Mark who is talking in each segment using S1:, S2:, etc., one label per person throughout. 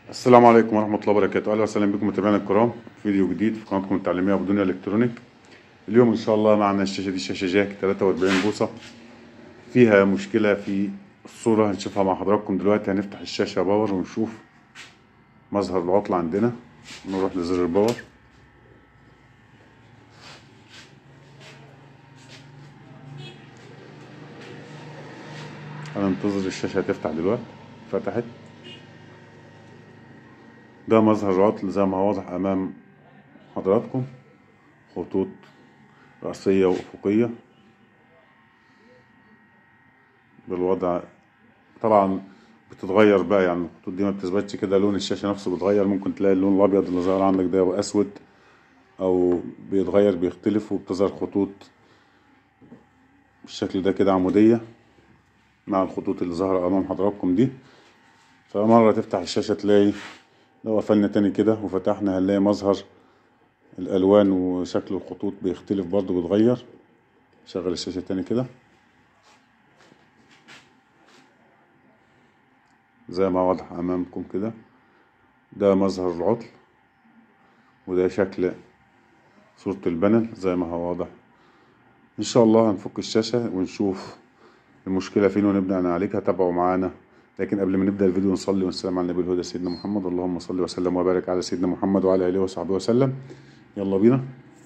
S1: السلام عليكم ورحمة الله وبركاته أهلا وسهلا بكم متابعينا الكرام فيديو جديد في قناتكم التعليمية أبو دنيا إلكترونيك اليوم إن شاء الله معنا الشاشة دي شاشة جاك 43 بوصة فيها مشكلة في الصورة هنشوفها مع حضراتكم دلوقتي هنفتح الشاشة باور ونشوف مظهر العطل عندنا نروح لزر الباور هننتظر الشاشة تفتح دلوقتي فتحت ده مظهر العطل زي ما هو واضح أمام حضراتكم خطوط رأسية وأفقية بالوضع طبعا بتتغير بقى يعني الخطوط دي ما بتثبتش كده لون الشاشة نفسه بيتغير ممكن تلاقي اللون الأبيض اللي ظاهر عندك ده يبقى أسود أو بيتغير بيختلف وبتظهر خطوط بالشكل ده كده عمودية مع الخطوط اللي ظاهرة أمام حضراتكم دي فمرة تفتح الشاشة تلاقي لو قفلنا تاني كده وفتحنا هنلاقي مظهر الألوان وشكل الخطوط بيختلف برضه بيتغير شغل الشاشة تاني كده زي ما واضح أمامكم كده ده مظهر العطل وده شكل صورة البانل زي ما هو واضح إن شاء الله هنفك الشاشة ونشوف المشكلة فين ونبدأ نعالجها تابعوا معانا لكن قبل ما نبدأ الفيديو نصلي ونسلم على النبي الهدى سيدنا محمد اللهم صل وسلم وبارك على سيدنا محمد وعلى آله وصحبه وسلم يلا بينا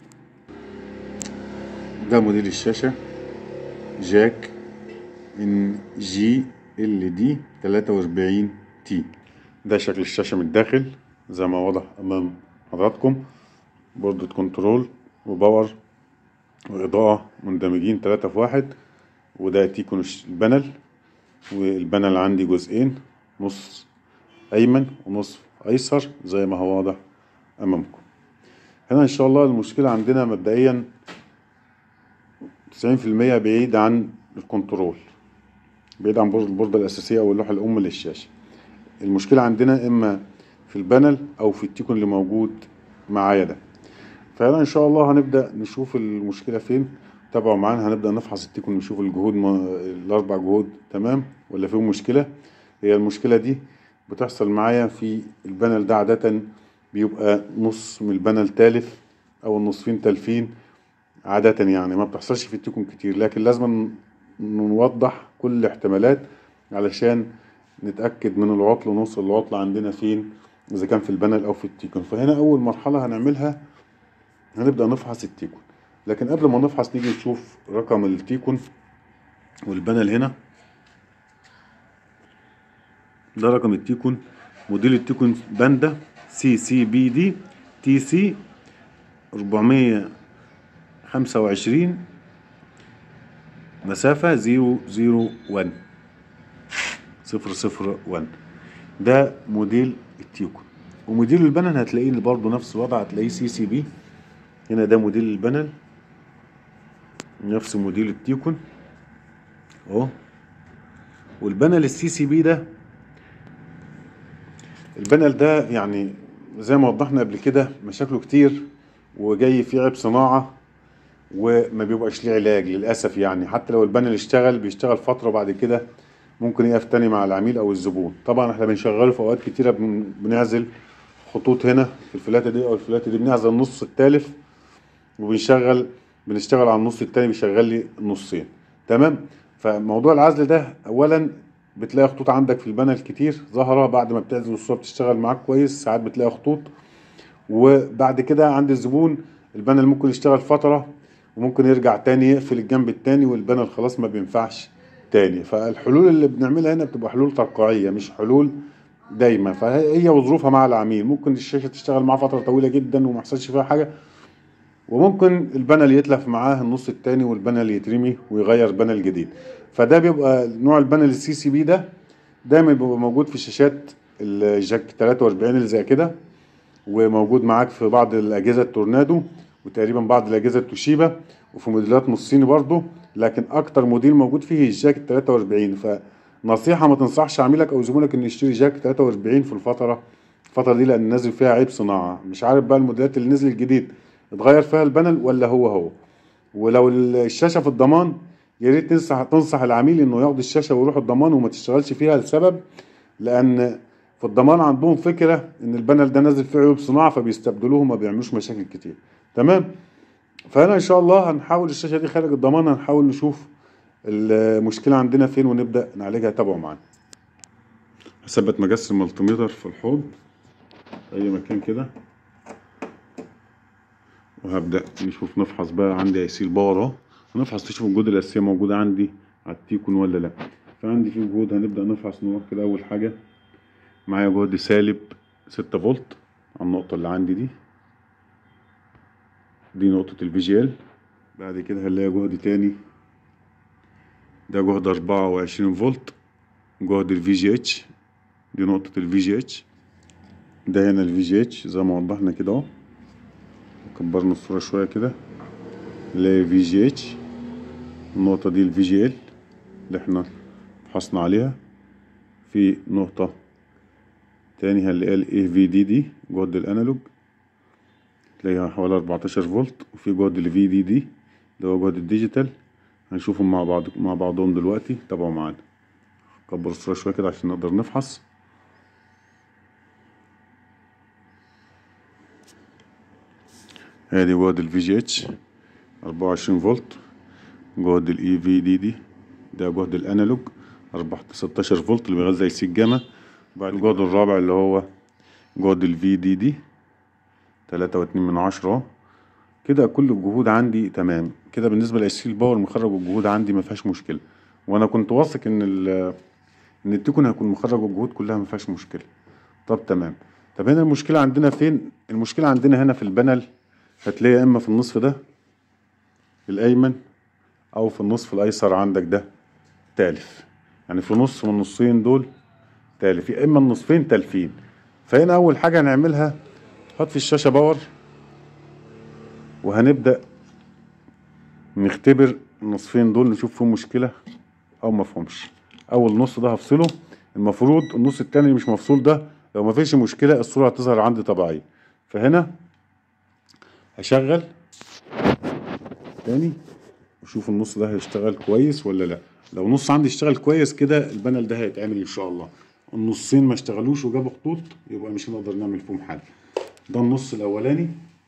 S1: ده موديل الشاشة جاك ان جي ال دي 43 تي ده شكل الشاشة من الداخل زي ما واضح أمام حضراتكم بوردة كنترول وباور وإضاءة مندمجين تلاتة في واحد وده تيكون البانل والبانل عندي جزئين نص أيمن ونص أيسر زي ما هو واضح أمامكم هنا إن شاء الله المشكلة عندنا مبدئيا تسعين في المية بعيد عن الكنترول بعيد عن البوردة الأساسية أو اللوحة الأم للشاشة المشكلة عندنا إما في البانل أو في التيكون اللي موجود معايا ده فهنا إن شاء الله هنبدأ نشوف المشكلة فين تابعوا معانا هنبدأ نفحص التيكون نشوف الجهود الأربع جهود تمام ولا فيهم مشكلة هي المشكلة دي بتحصل معايا في البانل ده عادة بيبقى نص من البانل تالف أو النصفين تالفين عادة يعني ما بتحصلش في التيكون كتير لكن لازم نوضح كل الاحتمالات علشان نتأكد من العطل ونوصل العطل عندنا فين إذا كان في البانل أو في التيكون فهنا أول مرحلة هنعملها هنبدأ نفحص التيكون لكن قبل ما نفحص نيجي نشوف رقم التيكون والبانل هنا ده رقم التيكون موديل التيكون باندا سي سي بي دي تي سي 425 مسافة زيرو زيرو ون صفر صفر ون ده موديل التيكون وموديل البانل هتلاقيه برضه نفس الوضع هتلاقيه سي سي بي هنا ده موديل البانل نفس موديل التيكون اهو والبانل السي سي بي ده البانل ده يعني زي ما وضحنا قبل كده مشاكله كتير وجاي فيه عيب صناعة وما بيبقاش ليه علاج للأسف يعني حتى لو البانل اشتغل بيشتغل فترة وبعد كده ممكن يقف تاني مع العميل أو الزبون طبعا احنا بنشغله في أوقات كتيرة بنعزل خطوط هنا في الفلاتة دي أو الفلاتة دي بنعزل النص التالف وبنشغل بنشتغل على النص التاني بيشغل لي النصين تمام فموضوع العزل ده اولا بتلاقي خطوط عندك في البانل كتير ظاهره بعد ما بتعزل الصوره بتشتغل معاك كويس ساعات بتلاقي خطوط وبعد كده عند الزبون البانل ممكن يشتغل فتره وممكن يرجع تاني يقفل الجنب التاني والبانل خلاص ما بينفعش تاني فالحلول اللي بنعملها هنا بتبقى حلول ترقيعيه مش حلول دايما فهي وظروفها مع العميل ممكن الشاشه تشتغل معاه فتره طويله جدا وما يحصلش فيها حاجه وممكن البانل يتلف معاه النص التاني والبانل يترمي ويغير بانل جديد فده بيبقى نوع البانل السي سي بي ده دايما بيبقى موجود في شاشات الجاك 43 اللي زي كده وموجود معاك في بعض الاجهزه التورنادو وتقريبا بعض الاجهزه التوشيبا وفي موديلات نصيني برضه لكن اكتر موديل موجود فيه الجاك 43 فنصيحه ما تنصحش عميلك او زبونك انه يشتري جاك 43 في الفتره الفتره دي لان نازل فيها عيب صناعه مش عارف بقى الموديلات اللي نزل الجديد اتغير فيها البانل ولا هو هو ولو الشاشه في الضمان يا ريت تنصح تنصح العميل انه ياخد الشاشه ويروح الضمان وما تشتغلش فيها لسبب لان في الضمان عندهم فكره ان البانل ده نازل فيه عيوب صناعه فبيستبدلوه ما بيعملوش مشاكل كتير تمام فانا ان شاء الله هنحاول الشاشه دي خارج الضمان هنحاول نشوف المشكله عندنا فين ونبدا نعالجها تابعوا معانا هثبت مجس الملتيمتر في الحوض اي مكان كده وهبدا نشوف نفحص بقى عندي هيسيل باور اهو هنفحص نشوف الجهود الاساسيه موجوده عندي على التيكون ولا لا فعندي في جهود هنبدا نفحص نروح كده اول حاجه معايا جهد سالب ستة فولت على النقطه اللي عندي دي دي نقطه الفي جي ال بعد كده هنلاقي جهد تاني ده جهد أربعة وعشرين فولت جهد الفي جي اتش دي نقطة الفي جي اتش ده هنا الفي جي اتش زي ما وضحنا كده اهو كبرنا الصورة شوية كده نلاقي في جي اتش النقطة دي الفي جي ال اللي احنا فحصنا عليها في نقطة تاني هنلاقيها الاي في دي دي جهد الانالوج تلاقيها حوالي 14 فولت وفي جهد الفي دي دي ده هو جهد الديجيتال هنشوفهم مع بعض مع بعضهم دلوقتي تابعوا معانا كبر الصورة شوية كده عشان نقدر نفحص ادي جهد الفي جي اتش 24 فولت جهد الاي في دي دي ده جهد الانالوج 16 فولت اللي بيغذي السي الجاما بعد الجهد الرابع اللي هو جهد الفي دي دي تلاتة واتنين من عشرة اهو كده كل الجهود عندي تمام كده بالنسبة للسيل باور مخرج الجهود عندي ما فيهاش مشكلة وانا كنت واثق ان ال ان التيكون هيكون مخرج الجهود كلها ما فيهاش مشكلة طب تمام طب هنا المشكلة عندنا فين المشكلة عندنا هنا في البانل هتلاقي يا اما في النصف ده الايمن او في النصف الايسر عندك ده تالف يعني في نص من النصين دول تالف يا اما النصفين تالفين فهنا اول حاجة هنعملها حط في الشاشة باور وهنبدأ نختبر النصفين دول نشوف فيهم مشكلة او مفهومش اول نص ده هفصله المفروض النص التاني اللي مش مفصول ده لو مفيش مشكلة الصورة هتظهر عندي طبيعية فهنا هشغل تاني وشوف النص ده هيشتغل كويس ولا لا لو نص عندي اشتغل كويس كده البانل ده هيتعمل ان شاء الله النصين ما اشتغلوش وجابوا خطوط يبقى مش هنقدر نعمل فيهم حاجه ده النص الاولاني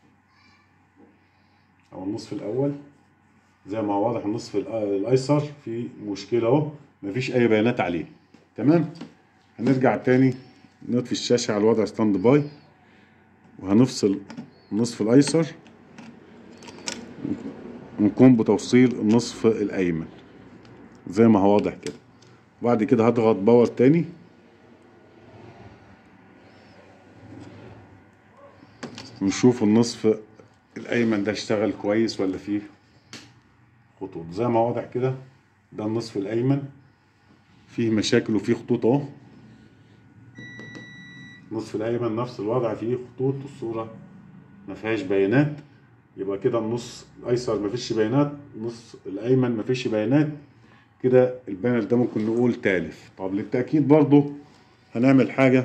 S1: او النصف الاول زي ما هو واضح النصف الأ- الايسر في مشكله اهو مفيش اي بيانات عليه تمام هنرجع تاني نطفي الشاشه على الوضع ستاند باي وهنفصل النصف الايسر ونقوم بتوصيل النصف الايمن زي ما هو واضح كده بعد كده هضغط باور تاني ونشوف النصف الايمن ده اشتغل كويس ولا فيه خطوط زي ما واضح كده ده النصف الايمن فيه مشاكل وفيه خطوط اهو النصف الايمن نفس الوضع فيه خطوط والصوره ما فيهاش بيانات يبقى كده النص الايسر ما فيش بيانات النص الايمن ما فيش بيانات كده البانل ده ممكن نقول تالف طب للتاكيد برضو هنعمل حاجه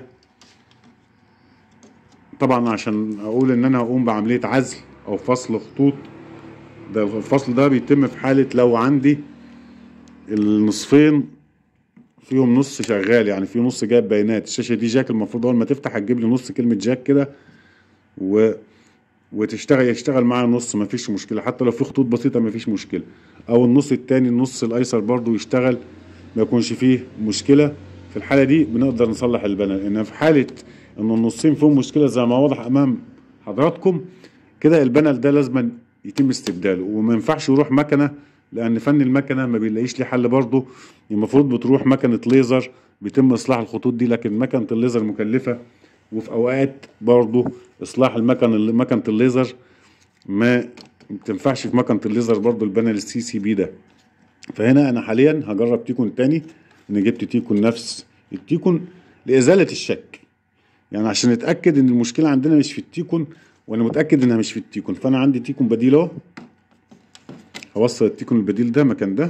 S1: طبعا عشان اقول ان انا هقوم بعمليه عزل او فصل خطوط ده الفصل ده بيتم في حاله لو عندي النصفين فيهم نص شغال يعني في نص جايب بيانات الشاشه دي جاك المفروض اول ما تفتح هتجيب لي نص كلمه جاك كده و وتشتغل يشتغل معايا نص مفيش مشكله حتى لو في خطوط بسيطه مفيش مشكله او النص التاني النص الايسر برضو يشتغل ما يكونش فيه مشكله في الحاله دي بنقدر نصلح البانل ان في حاله ان النصين فيهم مشكله زي ما واضح امام حضراتكم كده البانل ده لازم يتم استبداله وما ينفعش يروح مكنه لان فن المكنه ما بيلاقيش ليه حل برضه المفروض بتروح مكنه ليزر بيتم اصلاح الخطوط دي لكن مكنه الليزر مكلفه وفي اوقات برضه اصلاح المكن مكنه الليزر ما بتنفعش في مكنه الليزر برضه البانل السي سي بي ده فهنا انا حاليا هجرب تيكون تاني انا جبت تيكون نفس التيكون لازاله الشك يعني عشان نتاكد ان المشكله عندنا مش في التيكون وانا متاكد انها مش في التيكون فانا عندي تيكون بديل اهو هوصل التيكون البديل ده مكان ده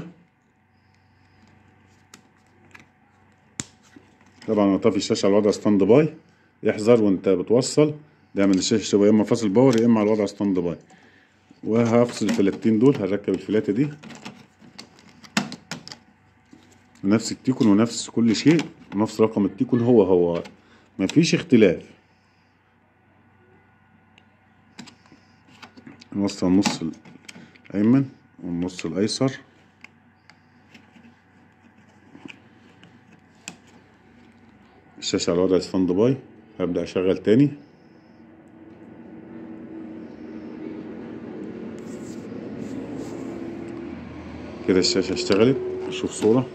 S1: طبعا انا طافي الشاشه على وضع ستاند باي احذر وانت بتوصل دايما الشاشه تبقى يا اما فاصل باور يا اما على وضع ستاند باي وهفصل الفلاتين دول هركب الفلاته دي نفس التيكون ونفس كل شيء نفس رقم التيكون هو هو مفيش اختلاف نوصل النص الأيمن والنص الأيسر الشاشة على وضع ستاند باي هبدأ أشغل تاني كده الشاشة اشتغلت نشوف صورة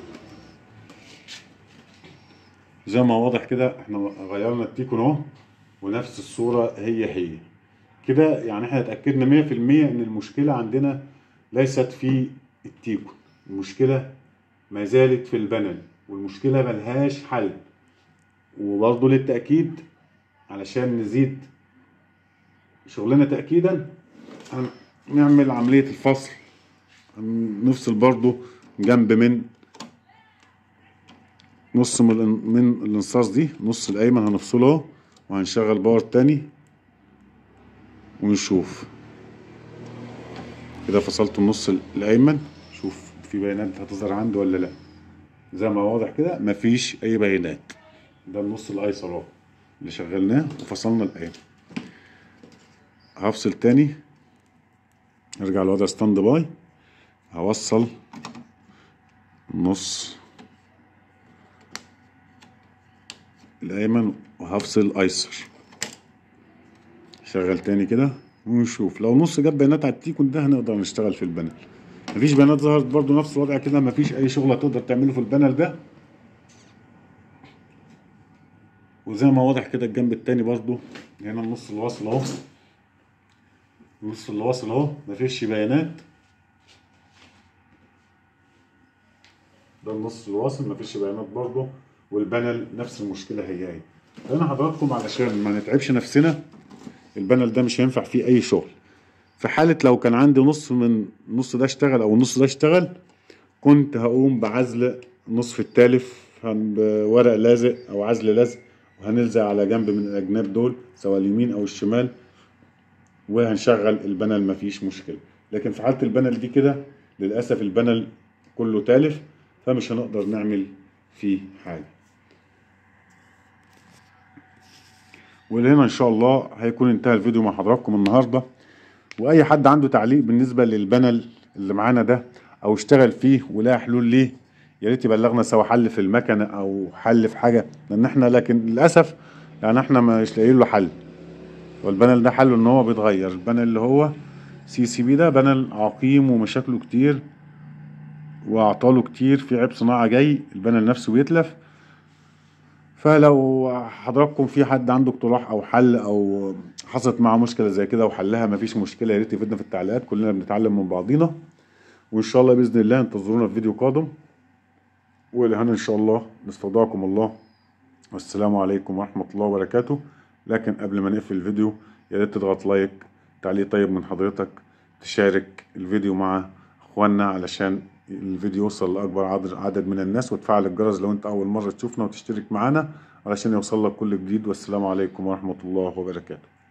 S1: زي ما واضح كده احنا غيرنا التيكون اهو ونفس الصورة هي هي كده يعني احنا اتأكدنا مية في المية ان المشكلة عندنا ليست في التيكون المشكلة ما زالت في البانل والمشكلة ملهاش حل وبرضه للتأكيد علشان نزيد شغلنا تأكيدا هنعمل عملية الفصل نفصل برضه جنب من نص من من الانصاص دي نص الايمن هنفصله اهو وهنشغل باور تاني ونشوف كده فصلت النص الايمن شوف في بيانات هتظهر عندي ولا لا زي ما واضح كده مفيش اي بيانات ده النص الايسر اهو اللي شغلناه وفصلنا الايمن هفصل تاني ارجع لوضع ستاند باي هوصل نص الايمن وهفصل الايسر شغل تاني كده ونشوف لو نص جاب بيانات على التيكون ده هنقدر نشتغل في البانل مفيش بيانات ظهرت برضو نفس الوضع كده مفيش اي شغل هتقدر تعمله في البانل ده وزي ما واضح كده الجنب التاني برضو هنا النص اللي واصل اهو النص اللي واصل اهو مفيش بيانات ده النص اللي واصل مفيش بيانات برضه والبانل نفس المشكله هي هي انا حضراتكم علشان ما نتعبش نفسنا البانل ده مش هينفع فيه اي شغل في حاله لو كان عندي نص من النص ده اشتغل او النص ده اشتغل كنت هقوم بعزل النصف التالف بورق لازق او عزل لزق وهنلزق على جنب من الاجناب دول سواء اليمين او الشمال وهنشغل البانل مفيش مشكله لكن في حاله البانل دي كده للاسف البانل كله تالف فمش هنقدر نعمل فيه حاجة ولهنا ان شاء الله هيكون انتهى الفيديو مع حضراتكم النهاردة واي حد عنده تعليق بالنسبة للبانل اللي معانا ده او اشتغل فيه ولها حلول ليه يا ريت يبلغنا سواء حل في المكنة او حل في حاجة لان احنا لكن للاسف يعني احنا مش لاقيين له حل والبانل ده حله ان هو بيتغير البانل اللي هو سي سي بي ده بانل عقيم ومشاكله كتير واعطاله كتير في عيب صناعة جاي البانل نفسه بيتلف فلو حضراتكم في حد عنده اقتراح او حل او حصلت معاه مشكله زي كده وحلها مفيش مشكله يا ريت يفيدنا في التعليقات كلنا بنتعلم من بعضينا وان شاء الله باذن الله انتظرونا في فيديو قادم ولهنا ان شاء الله نستودعكم الله والسلام عليكم ورحمه الله وبركاته لكن قبل ما نقفل الفيديو يا ريت تضغط لايك تعليق طيب من حضرتك تشارك الفيديو مع اخواننا علشان الفيديو يوصل لاكبر عدد من الناس وتفعل الجرس لو انت اول مره تشوفنا وتشترك معانا علشان يوصل لك كل جديد والسلام عليكم ورحمه الله وبركاته